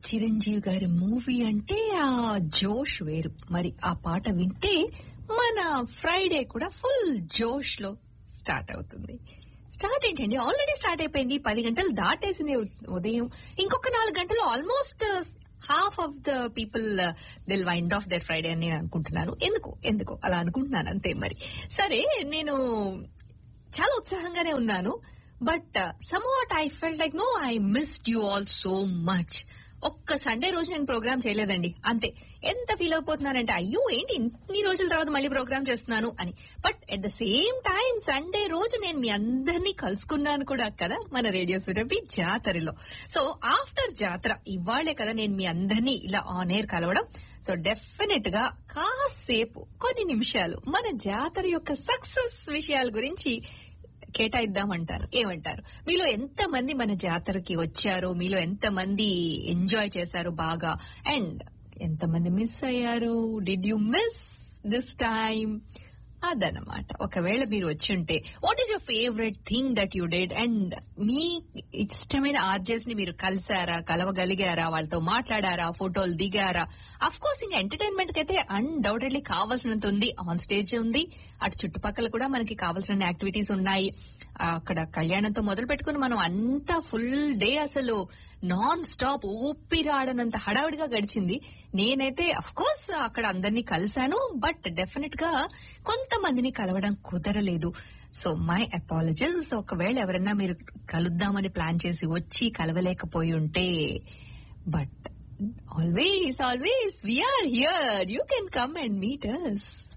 చిరంజీవి గారి మూవీ అంటే ఆ జోష్ వేరు మరి ఆ పాట వింటే మన ఫ్రైడే కూడా ఫుల్ జోష్ లో స్టార్ట్ అవుతుంది స్టార్ట్ ఏంటండి ఆల్రెడీ స్టార్ట్ అయిపోయింది పది గంటలు దాటేసింది ఉ- ఉదయం ఇంకొక నాలుగు గంటలు almost half of the people will wind off their Friday అని నేను అనుకుంటున్నాను ఎందుకు ఎందుకు అలా అనుకుంటున్నాను అంతే మరి సరే నేను చాలా ఉత్సాహంగానే ఉన్నాను but somewhat I felt like no I missed you all so much ఒక్క సండే రోజు నేను ప్రోగ్రామ్ చేయలేదండి అంతే ఎంత ఫీల్ అయిపోతున్నానంటే అయ్యో ఏంటి ఇన్ని రోజుల తర్వాత మళ్ళీ ప్రోగ్రామ్ చేస్తున్నాను అని but at the same time Sunday రోజు నేను మీ అందరినీ కలుసుకున్నాను కూడా కదా మన రేడియో సురభి జాతరలో సో ఆఫ్టర్ జాతర ఇవాళ్లే కదా నేను మీ అందరినీ ఇలా ఆన్ ఎయిర్ కలవడం సో డెఫినెట్ గా కాసేపు కొన్ని నిమిషాలు మన జాతర యొక్క సక్సెస్ విషయాల గురించి కేటాయిద్దామంటారు ఏమంటారు మీలో ఎంత మంది మన జాతరకి వచ్చారు మీలో ఎంత మంది ఎంజాయ్ చేశారు బాగా అండ్ ఎంత మంది మిస్ అయ్యారు did you miss this time అదనమాట ఒకవేళ మీరు వచ్చి ఉంటే what is your favourite thing that you did and మీ ఇష్టమైన ఆర్జెస్ ని మీరు కలిసారా కలవగలిగారా వాళ్ళతో మాట్లాడారా ఫోటోలు దిగారా అఫ్ కోర్స్ ఇంకా ఎంటర్టైన్మెంట్ కి అయితే అన్డౌటెడ్లీ కావాల్సినంత ఉంది ఆన్ స్టేజ్ ఉంది అటు చుట్టుపక్కల కూడా మనకి కావాల్సిన యాక్టివిటీస్ ఉన్నాయి ఆ, అక్కడ కళ్యాణంతో మొదలు పెట్టుకుని మనం అంతా ఫుల్ డే అసలు నాన్ స్టాప్ ఊపిరాడనంత హడావిడిగా గడిచింది నేనైతే అఫ్ కోర్స్ అక్కడ అందరినీ కలిశాను బట్ డెఫినెట్ గా కొంతమందిని కలవడం కుదరలేదు సో మై అపాలజీస్ ఒకవేళ ఎవరన్నా మీరు కలుద్దామని ప్లాన్ చేసి వచ్చి కలవలేకపోయి ఉంటే but always always we are here you can come and meet us